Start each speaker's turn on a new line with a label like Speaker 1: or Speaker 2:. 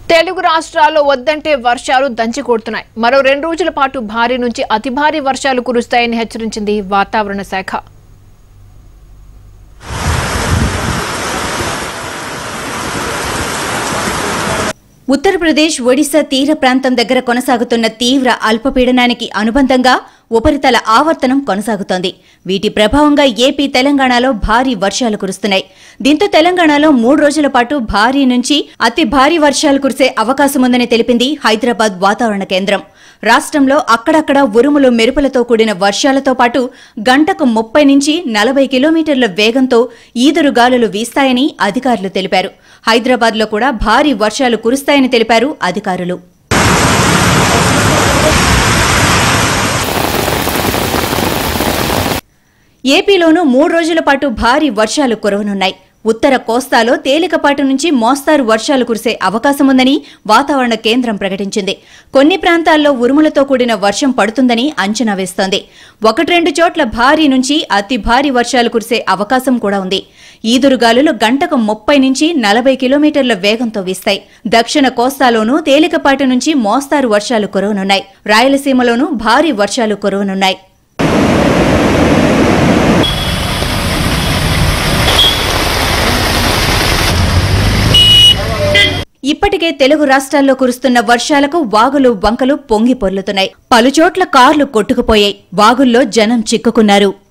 Speaker 1: తెలుగు రాష్ట్రాల్లో వద్దంటే వర్షాలు దంచి కొడుతున్నాయి మరో రెండు రోజుల పాటు భారీ నుంచి అతి భారీ వర్షాలు కురుస్తాయని హెచ్చరించింది వాతావరణ శాఖ
Speaker 2: ఉత్తరప్రదేశ్ ఒడిశా తీర ప్రాంతం దగ్గర కొనసాగుతున్న తీవ్ర అల్పపీడనానికి అనుబంధంగా ఉపరితల ఆవర్తనం కొనసాగుతోంది వీటి ప్రభావంగా ఏపీ తెలంగాణలో భారీ వర్షాలు కురుస్తున్నాయి దీంతో తెలంగాణలో మూడు రోజుల పాటు భారీ నుంచి అతి భారీ వర్షాలు కురిసే అవకాశముందని తెలిపింది హైదరాబాద్ వాతావరణ కేంద్రం రాష్ట్రంలో అక్కడక్కడ ఉరుములు మెరుపులతో కూడిన వర్షాలతో పాటు గంటకు ముప్పై నుంచి నలభై కిలోమీటర్ల వేగంతో ఈదురు గాలులు వీస్తాయని అధికారులు తెలిపారు హైదరాబాద్లో కూడా భారీ వర్షాలు కురుస్తాయని తెలిపారు అధికారులు ఏపీలోనూ మూడు రోజుల పాటు భారీ వర్షాలు కురవనున్నాయి ఉత్తర కోస్తాలో తేలికపాటి నుంచి మోస్తారు వర్షాలు కురిసే అవకాశముందని వాతావరణ కేంద్రం ప్రకటించింది కొన్ని ప్రాంతాల్లో ఉరుములతో కూడిన వర్షం పడుతుందని అంచనా వేస్తోంది ఒకటి రెండు చోట్ల భారీ నుంచి అతి భారీ వర్షాలు కురిసే అవకాశం కూడా ఉంది ఈదురుగాలులు గంటకు ముప్పై నుంచి నలభై కిలోమీటర్ల వేగంతో వీస్తాయి దక్షిణ కోస్తాలోనూ తేలికపాటి నుంచి మోస్తారు వర్షాలు కురవనున్నాయి రాయలసీమలోనూ భారీ వర్షాలు కురవనున్నాయి ఇప్పటికే తెలుగు రాష్ట్రాల్లో కురుస్తున్న వర్షాలకు వాగులు వంకలు పొంగి పొర్లుతున్నాయి పలుచోట్ల కార్లు కొట్టుకుపోయాయి వాగుల్లో జనం చిక్కుకున్నారు